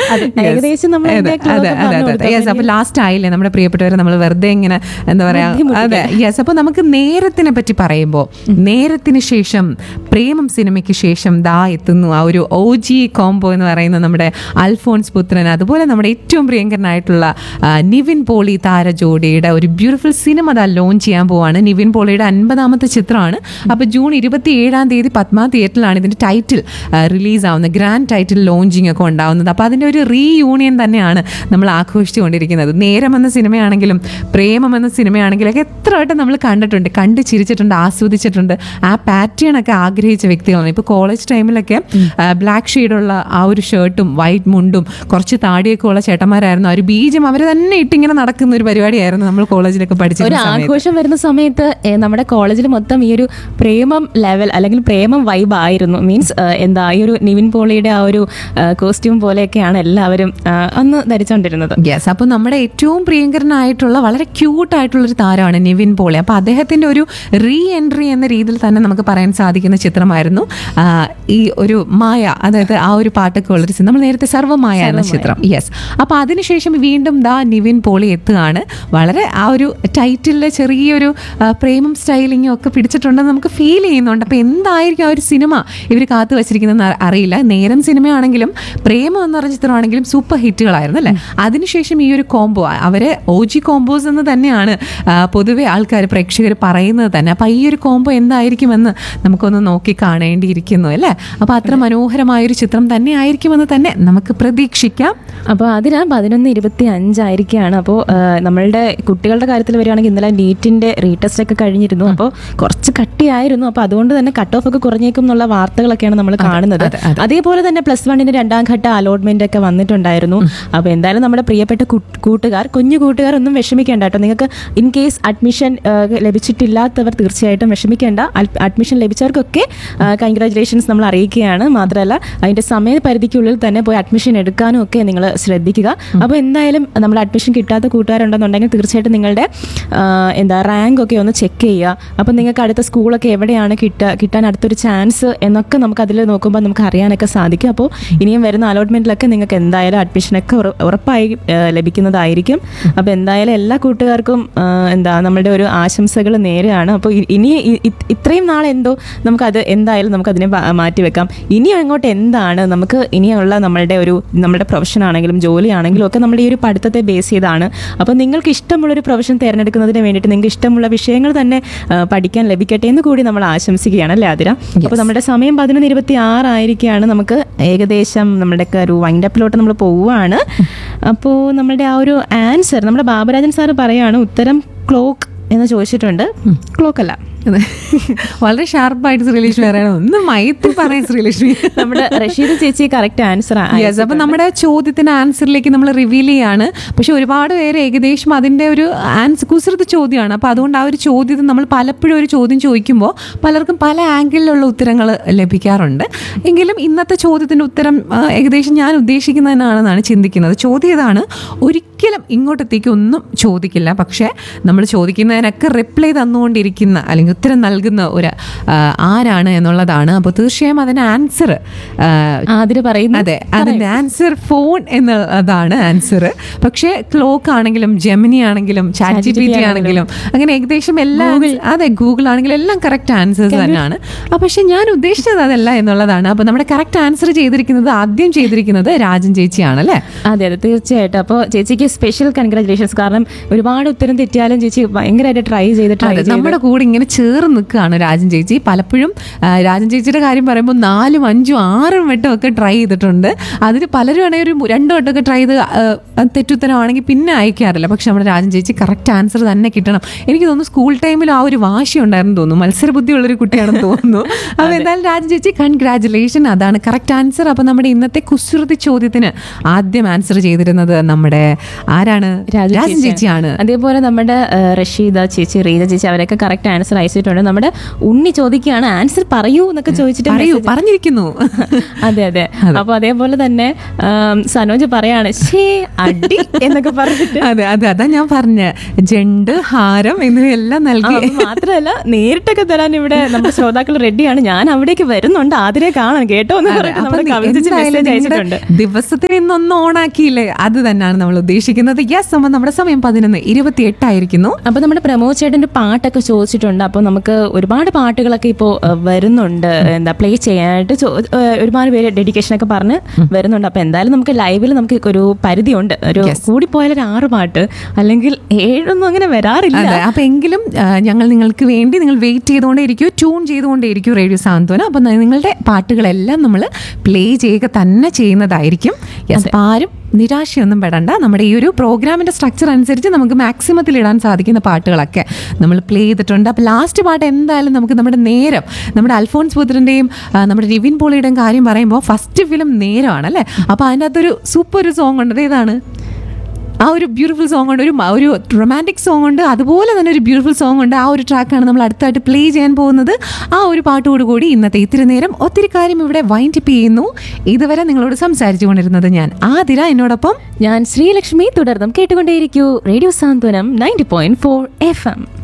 അതെ, ഏകദേശം നമ്മൾ അതെ, അതിന്റെ clue അതെ, ഒക്കെ അതെ, പറഞ്ഞു അതെ, കൊടുത്തു. Yes, അപ്പൊ ലാസ്റ്റ് ആയില്ലേ നമ്മുടെ പ്രിയപ്പെട്ടവരെ നമ്മൾ വെറുതെ ഇങ്ങനെ എന്താ പറയാ അതെ യെസ് അപ്പൊ നമുക്ക് നേരത്തിനെ പറ്റി പറയുമ്പോൾ നേരത്തിന് ശേഷം പ്രേമം സിനിമയ്ക്ക് ശേഷം ദാ എത്തുന്നു ആ ഒരു ഒ ജി കോംബോ എന്ന് പറയുന്ന നമ്മുടെ അൽഫോൺസ് പുത്രൻ അതുപോലെ നമ്മുടെ ഏറ്റവും പ്രിയങ്കരനായിട്ടുള്ള ആ, നിവിൻ പോളി താര ജോഡിയുടെ ഒരു ബ്യൂട്ടിഫുൾ സിനിമ ദാ ലോഞ്ച് ചെയ്യാൻ പോവാണ് നിവിൻ പോളിയുടെ അൻപതാമത്തെ ചിത്രമാണ് അപ്പൊ ജൂൺ ഇരുപത്തി ഏഴാം തീയതി പത്മ തിയേറ്ററിലാണ് ഇതിന്റെ ടൈറ്റിൽ റിലീസ് ആവുന്നത് ഗ്രാൻഡ് ടൈറ്റിൽ ലോഞ്ചിങ് ഒക്കെ ഉണ്ടാവുന്നത് അപ്പൊ അതിന്റെ ഒരു റീ യൂണിയൻ തന്നെയാണ് നമ്മൾ ആഘോഷിച്ചുകൊണ്ടിരിക്കുന്നത് നേരം എന്ന സിനിമയാണെങ്കിലും പ്രേമം എന്ന സിനിമയാണെങ്കിലും ഒക്കെ എത്ര വട്ടം നമ്മൾ കണ്ടിട്ടുണ്ട് കണ്ട് ചിരിച്ചിട്ടുണ്ട് ആസ്വദിച്ചിട്ടുണ്ട് ആ പാറ്റേൺ ഒക്കെ ആഗ്രഹിച്ച വ്യക്തികളാണ് ഇപ്പോൾ കോളേജ് ടൈമിലൊക്കെ ബ്ലാക്ക് ഷെയ്ഡുള്ള ആ ഒരു ഷർട്ടും വൈറ്റ് മുണ്ടും കുറച്ച് താടിയൊക്കെ ഉള്ള ചേട്ടന്മാരായിരുന്നു ആ ഒരു ബീജം അവർ തന്നെ ഇട്ടിങ്ങനെ നടക്കുന്ന ഒരു പരിപാടിയായിരുന്നു നമ്മൾ കോളേജിലൊക്കെ ഒരു പഠിച്ചിരുന്ന സമയത്ത് ആഘോഷം വരുന്ന സമയത്ത് ഏ, നമ്മുടെ കോളേജിൽ മൊത്തം ഈ ഒരു പ്രേമം ലെവൽ അല്ലെങ്കിൽ പ്രേമം വൈബ് ആയിരുന്നു മീൻസ് എന്താ ഈ ഒരു നിവിൻ പോളിയുടെ ആ ഒരു കോസ്റ്റ്യൂം പോലെയൊക്കെയാണ് എല്ലാവരും ആ, അന്ന് ധരിച്ചുകൊണ്ടിരുന്നത് യെസ് അപ്പോൾ നമ്മുടെ ഏറ്റവും പ്രിയങ്കരനായിട്ടുള്ള വളരെ ക്യൂട്ട് ആയിട്ടുള്ള ഒരു താരമാണ് നിവിൻ പോളി അപ്പോൾ അദ്ദേഹത്തിന്റെ ഒരു റീ എൻട്രി എന്ന രീതിയിൽ തന്നെ നമുക്ക് പറയാൻ സാധിക്കുന്ന ചിത്രമായിരുന്നു ആ, ഈ ഒരു മായ അതായത് ആ ഒരു പാട്ടൊക്കെ ഉള്ളൊരു സിനിമ നമ്മൾ നേരത്തെ സർവമായ എന്ന ചിത്രം യെസ് അപ്പോൾ അതിനുശേഷം വീണ്ടും ദാ നിവിൻ പോളി എത്തുകയാണ് വളരെ ആ ഒരു ടൈറ്റിലെ ചെറിയൊരു ആ, പ്രേമം സ്റ്റൈലിങ്ങും ഒക്കെ പിടിച്ചിട്ടുണ്ടെന്ന് നമുക്ക് ഫീൽ ചെയ്യുന്നുണ്ട് അപ്പോൾ എന്തായിരിക്കും ആ ഒരു സിനിമ ഇവർ കാത്തു വച്ചിരിക്കുന്നതെന്ന് അ- അറിയില്ല നേരം സിനിമയാണെങ്കിലും പ്രേമം എന്ന് പറഞ്ഞ ചിത്രമാണെങ്കിലും സൂപ്പർ ഹിറ്റുകളായിരുന്നു അല്ലേ അതിനുശേഷം ഈ ഒരു കോംബോ അവര് ഒ ജി കോംബോസ് എന്ന് തന്നെയാണ് ആ, പൊതുവെ ആൾക്കാർ പ്രേക്ഷകർ പറയുന്നത് തന്നെ അപ്പം ഈ ഒരു കോംബോ എന്തായിരിക്കുമെന്ന് നമുക്കൊന്ന് നോക്കി കാണേണ്ടിയിരിക്കുന്നു അല്ലേ അപ്പോൾ അത്ര മനോഹരമായൊരു ചിത്രം തന്നെ ആയിരിക്കുമെന്ന് തന്നെ നമുക്ക് പ്രതീക്ഷിക്കാം അപ്പോൾ അതിന് പതിനൊന്ന് ഇരുപത്തി അഞ്ചായിരിക്കുകയാണ് അപ്പോൾ നമ്മളുടെ കുട്ടികളുടെ കാര്യത്തിൽ വരികയാണെങ്കിൽ ഇന്നലെ നീറ്റിന്റെ റീടെസ്റ്റ് ഒക്കെ കഴിഞ്ഞിരുന്നു അപ്പോൾ കുറച്ച് കട്ടിയായിരുന്നു അപ്പോൾ അതുകൊണ്ട് തന്നെ കട്ട് ഓഫ് ഒക്കെ കുറഞ്ഞേക്കും എന്നുള്ള വാർത്തകളൊക്കെയാണ് നമ്മൾ കാണുന്നത് അതെ, അതെ. അതേപോലെ തന്നെ പ്ലസ് വണ്ണിന്റെ രണ്ടാം ഘട്ട അലോട്ട്മെന്റ് ഒക്കെ വന്നിട്ടുണ്ടായിരുന്നു അപ്പോൾ എന്തായാലും നമ്മുടെ പ്രിയപ്പെട്ട കു- കൂട്ടുകാർ കുഞ്ഞു കൂട്ടുകാർ ഒന്നും വിഷമിക്കേണ്ട കേട്ടോ നിങ്ങൾക്ക് ഇൻ കേസ് അഡ്മിഷൻ ലഭിച്ചിട്ടില്ലാത്തവർ തീർച്ചയായിട്ടും വിഷമിക്കേണ്ട അഡ്മിഷൻ ലഭിച്ചവർക്കൊക്കെ കൺഗ്രാറ്റുലേഷൻസ് നമ്മൾ അറിയിക്കുകയാണ് മാത്രമല്ല അതിന്റെ സമയപരിധിക്കുള്ളിൽ തന്നെ പോയി അഡ്മിഷൻ എടുക്കാനും ഒക്കെ നിങ്ങൾ ശ്രദ്ധിക്കുക അപ്പോൾ എന്തായാലും നമ്മൾ അഡ്മിഷൻ കിട്ടാത്ത കൂട്ടുകാരുണ്ടെന്നുണ്ടെങ്കിൽ തീർച്ചയായിട്ടും നിങ്ങളുടെ ആ, എന്താ റാങ്ക് ഒക്കെ ഒന്ന് ചെക്ക് ചെയ്യുക അപ്പോൾ നിങ്ങൾക്ക് അടുത്ത സ്കൂളൊക്കെ എവിടെയാണ് കിട്ടുക കിട്ടാൻ അടുത്തൊരു ചാൻസ് എന്നൊക്കെ നമുക്ക് അതിൽ നോക്കുമ്പോൾ നമുക്ക് അറിയാനൊക്കെ സാധിക്കും അപ്പോൾ ഇനിയും വരുന്ന അലോട്ട്മെന്റിലൊക്കെ നിങ്ങൾക്ക് എന്തായാലും അഡ്മിഷനൊക്കെ ഉറ- ഉറപ്പായി ആ, ലഭിക്കുന്നതായിരിക്കും അപ്പോൾ എന്തായാലും എല്ലാ കൂട്ടുകാർക്കും ആ, എന്താ നമ്മുടെ ഒരു ആശംസകൾ നേരെയാണ് അപ്പോൾ ഇ- ഇനി ഇ- ഇ- ഇത്രയും നാൾ എന്തോ നമുക്കത് എന്തായാലും നമുക്കതിനെ മാ- മാറ്റി വെക്കാം ഇനി അങ്ങോട്ട് എന്താണ് നമുക്ക് ഇനിയുള്ള നമ്മളുടെ ഒരു നമ്മുടെ പ്രൊഫഷൻ ആണെങ്കിലും ജോലി ആണെങ്കിലും ഒക്കെ നമ്മുടെ ഈ ഒരു പഠിത്തത്തെ ബേസ് ചെയ്താണ് അപ്പോൾ നിങ്ങൾക്ക് ഇഷ്ടമുള്ളൊരു പ്രൊഫഷൻ തിരഞ്ഞെടുക്കുന്നതിന് വേണ്ടിയിട്ട് നിങ്ങൾക്ക് ഇഷ്ടമുള്ള വിഷയങ്ങൾ തന്നെ ആ, പഠിക്കാൻ ലഭിക്കട്ടെ എന്ന് കൂടി നമ്മൾ ആശംസിക്കുകയാണ് അല്ലേ ആതിര അപ്പോൾ നമ്മുടെ സമയം പതിനൊന്ന് ഇരുപത്തി ആറായിരിക്കുകയാണ് നമുക്ക് ഏകദേശം നമ്മുടെയൊക്കെ ഒരു വൈൻഡപ്പിലോട്ട് നമ്മൾ പോവുകയാണ് അപ്പോൾ നമ്മുടെ ആ ഒരു ആൻസർ നമ്മുടെ ബാബുരാജൻ സാറ് പറയാണ് ഉത്തരം ക്ലോക്ക് എന്ന് ചോദിച്ചിട്ടുണ്ട് ക്ലോക്ക് അല്ല അതെ. വളരെ ഷാർപ്പായിട്ട് ശ്രീലക്ഷ്മി പറയണം ഒന്ന് മയത്തിൽ പറയാം ശ്രീലക്ഷ്മി നമ്മുടെ റഷീദ് ചേച്ചി കറക്റ്റ് ആൻസർ യെസ് അപ്പൊ നമ്മുടെ ചോദ്യത്തിന്റെ ആൻസറിലേക്ക് നമ്മൾ റിവീൽ ചെയ്യാണ് പക്ഷെ ഒരുപാട് പേര് ഏകദേശം അതിന്റെ ഒരു ആൻസർ കുസൃത ചോദ്യമാണ് അപ്പൊ അതുകൊണ്ട് ആ ഒരു ചോദ്യത്തിൽ നമ്മൾ പലപ്പോഴും ഒരു ചോദ്യം ചോദിക്കുമ്പോൾ പലർക്കും പല ആംഗിളിലുള്ള ഉത്തരങ്ങൾ ലഭിക്കാറുണ്ട് എങ്കിലും ഇന്നത്തെ ചോദ്യത്തിന്റെ ഉത്തരം ആ, ഏകദേശം ഞാൻ ഉദ്ദേശിക്കുന്നതിനാണെന്നാണ് ചിന്തിക്കുന്നത് ചോദ്യം ഇതാണ് ഒരിക്കലും ഇങ്ങോട്ടത്തേക്ക് ഒന്നും ചോദിക്കില്ല പക്ഷേ നമ്മൾ ചോദിക്കുന്നതിനൊക്കെ റിപ്ലൈ തന്നുകൊണ്ടിരിക്കുന്ന അല്ലെങ്കിൽ ഉത്തരം നൽകുന്ന ഒരു ആ, ആരാണ് എന്നുള്ളതാണ് അപ്പോൾ തീർച്ചയായും അതിന് ആൻസർ ആതിര പറയുന്നു അതെ അതിന്റെ ആൻസർ ഫോൺ എന്നുള്ളതാണ് ആൻസർ പക്ഷേ ക്ലോക്ക് ആണെങ്കിലും ജെമിനി ആണെങ്കിലും ചാറ്റ് ജി പി ടി ആണെങ്കിലും അങ്ങനെ ഏകദേശം എല്ലാ അതെ ഗൂഗിൾ ആണെങ്കിലും എല്ലാം കറക്റ്റ് ആൻസേഴ്സ് തന്നെയാണ് ആ, പക്ഷെ ഞാൻ ഉദ്ദേശിച്ചത് അതല്ല എന്നുള്ളതാണ് അപ്പൊ നമ്മുടെ കറക്റ്റ് ആൻസർ ചെയ്തിരിക്കുന്നത് ആദ്യം ചെയ്തിരിക്കുന്നത് രാജൻ ചേച്ചിയാണ് അല്ലേ അതെ അതെ തീർച്ചയായിട്ടും അപ്പോൾ ചേച്ചിക്ക് സ്പെഷ്യൽ കൺഗ്രാറ്റുലേഷൻസ് കാരണം ഒരുപാട് ഉത്തരം തെറ്റിയാലും ചേച്ചി ഭയങ്കരമായിട്ട് ട്രൈ ചെയ്ത് ട്രൈ അതെ ചെയ്ത് നമ്മുടെ കൂടെ ഇങ്ങനെ ചേർന്ന് നിൽക്കുകയാണ് രാജൻ ചേച്ചി പലപ്പോഴും ആ, രാജൻ ചേച്ചിയുടെ കാര്യം പറയുമ്പോൾ നാലും അഞ്ചും ആറും വട്ടം ഒക്കെ ട്രൈ ചെയ്തിട്ടുണ്ട് അതിന് പലരും ആണെങ്കിൽ ഒരു രണ്ടു വട്ടമൊക്കെ ട്രൈ ചെയ്ത് ആ, അത് തെറ്റുത്തരമാണെങ്കിൽ പിന്നെ അയക്കാറില്ല പക്ഷെ നമ്മുടെ രാജൻ ചേച്ചി കറക്റ്റ് ആൻസർ തന്നെ കിട്ടണം എനിക്ക് തോന്നുന്നു സ്കൂൾ ടൈമിൽ ആ ഒരു വാശി ഉണ്ടായിരുന്നു തോന്നുന്നു മത്സര ബുദ്ധിയുള്ളൊരു കുട്ടിയാണെന്ന് തോന്നുന്നു അപ്പോൾ എന്തായാലും രാജൻ ചേച്ചി കൺഗ്രാറ്റുലേഷൻ അതാണ് കറക്റ്റ് ആൻസർ അപ്പോൾ നമ്മുടെ ഇന്നത്തെ കുസൃതി ചോദ്യത്തിന് ആദ്യം ആൻസർ ചെയ്തിരുന്നത് നമ്മുടെ ആരാണ് രാജു രാജൻ ചേച്ചിയാണ് അതേപോലെ നമ്മുടെ ആ, റഷീദ ചേച്ചി റീജ ചേച്ചി അവരൊക്കെ കറക്റ്റ് ആൻസർ അയച്ചിട്ടുണ്ട് നമ്മുടെ ഉണ്ണി ചോദിക്കുകയാണ് ആൻസർ പറയൂ എന്നൊക്കെ ചോദിച്ചിട്ട് പറയൂ message- പറഞ്ഞിരിക്കുന്നു അതെ അതെ അപ്പൊ അതേപോലെ തന്നെ ആം, സനോജ് പറയാണ് ഷേ അടി എന്നൊക്കെ പറഞ്ഞിട്ട് അതെ അതെ അതാ ഞാൻ പറഞ്ഞ ജണ്ട് ഹാരം എന്നിവയെല്ലാം ആ, നൽകി അത് മാത്രമല്ല നേരിട്ടൊക്കെ തരാൻ ഇവിടെ നമ്മുടെ ശ്രോതാക്കൾ റെഡിയാണ് ഞാൻ അവിടേക്ക് വരുന്നുണ്ട് ആതിരെ കാണാം കേട്ടോ എന്ന് അതെ, പറഞ്ഞിട്ട് അപ്പൊ നമ്മുടെ നി- കവിത ചേച്ചി എന്തായാലും മെസ്സേജ് നിങ്ങളുടെ അയച്ചിട്ടുണ്ട് ദിവസത്തിൽ ഇന്നൊന്ന് ഓണാക്കിയില്ലേ അത് തന്നെയാണ് നമ്മൾ ഉദ്ദേശിക്കുന്നത് യെസ് അമ്മ നമ്മുടെ സമയം പതിനൊന്ന് ഇരുപത്തി എട്ടായിരിക്കുന്നു അപ്പൊ നമ്മുടെ പ്രമോദ് ചേട്ടന്റെ പാട്ടൊക്കെ ചോദിച്ചിട്ടുണ്ട് അപ്പൊ നമുക്ക് ഒരുപാട് പാട്ടുകളൊക്കെ ഇപ്പോൾ വരുന്നുണ്ട് എന്താ പ്ലേ ചെയ്യാനായിട്ട് ചോ- ഏഹ്, ഒരുപാട് പേര് ഡെഡിക്കേഷൻ ഒക്കെ പറഞ്ഞ് വരുന്നുണ്ട് അപ്പൊ എന്തായാലും നമുക്ക് ലൈവിൽ നമുക്ക് ഒരു പരിധിയുണ്ട് ഒരു കൂടിപ്പോയാൽ ഒരു ആറ് പാട്ട് അല്ലെങ്കിൽ ഏഴൊന്നും അങ്ങനെ വരാറില്ല അതെ അപ്പൊ എങ്കിലും ആ, ഞങ്ങൾ നിങ്ങൾക്ക് വേണ്ടി നിങ്ങൾ വെയിറ്റ് ചെയ്തുകൊണ്ടേ ഇരിക്കൂ ട്യൂൺ ചെയ്തുകൊണ്ടേ ഇരിക്കൂ റേഡിയോ സാന്ത്വന അപ്പൊ നിങ്ങളുടെ പാട്ടുകളെല്ലാം നമ്മൾ പ്ലേ ചെയ്യുക തന്നെ ചെയ്യുന്നതായിരിക്കും യെസ് അപ്പൊ ആരും നിരാശയൊന്നും പെടണ്ട നമ്മുടെ ഈ ഒരു പ്രോഗ്രാമിന്റെ സ്ട്രക്ചർ അനുസരിച്ച് നമുക്ക് മാക്സിമത്തിൽ ഇടാൻ സാധിക്കുന്ന പാട്ടുകളൊക്കെ നമ്മൾ പ്ലേ ചെയ്തിട്ടുണ്ട് അപ്പോൾ ലാസ്റ്റ് പാട്ട് എന്തായാലും നമുക്ക് നമ്മുടെ നേരം നമ്മുടെ അൽഫോൺസ് പുത്രൻ്റെയും നമ്മുടെ നിവിൻ പോളിയുടെയും കാര്യം പറയുമ്പോൾ ഫസ്റ്റ് ഫിലിം നേരമാണ് അല്ലേ അപ്പോൾ അതിനകത്തൊരു സൂപ്പർ ഒരു സോങ് ഉണ്ട് അത് ഏതാണ് ആ ഒരു ബ്യൂട്ടിഫുൾ സോങ് ഉണ്ട് ഒരു മ- ഒരു റൊമാൻറ്റിക് സോങ് ഉണ്ട് അതുപോലെ തന്നെ ഒരു ബ്യൂട്ടിഫുൾ സോങ് ഉണ്ട് ആ ഒരു ട്രാക്കാണ് നമ്മൾ അടുത്തായിട്ട് പ്ലേ ചെയ്യാൻ പോകുന്നത് ആ ഒരു പാട്ടോട് കൂടി ഇന്നത്തെ ഇത്തിരി നേരം ഒത്തിരി കാര്യം ഇവിടെ വൈൻഡ് അപ്പ് ചെയ്യുന്നു ഇതുവരെ നിങ്ങളോട് സംസാരിച്ചു കൊണ്ടിരുന്നത് ഞാൻ ആതിര എന്നോടൊപ്പം ഞാൻ ശ്രീലക്ഷ്മി തുടർന്നും കേട്ടുകൊണ്ടേയിരിക്കൂ radio Santhwanam ninety point four F M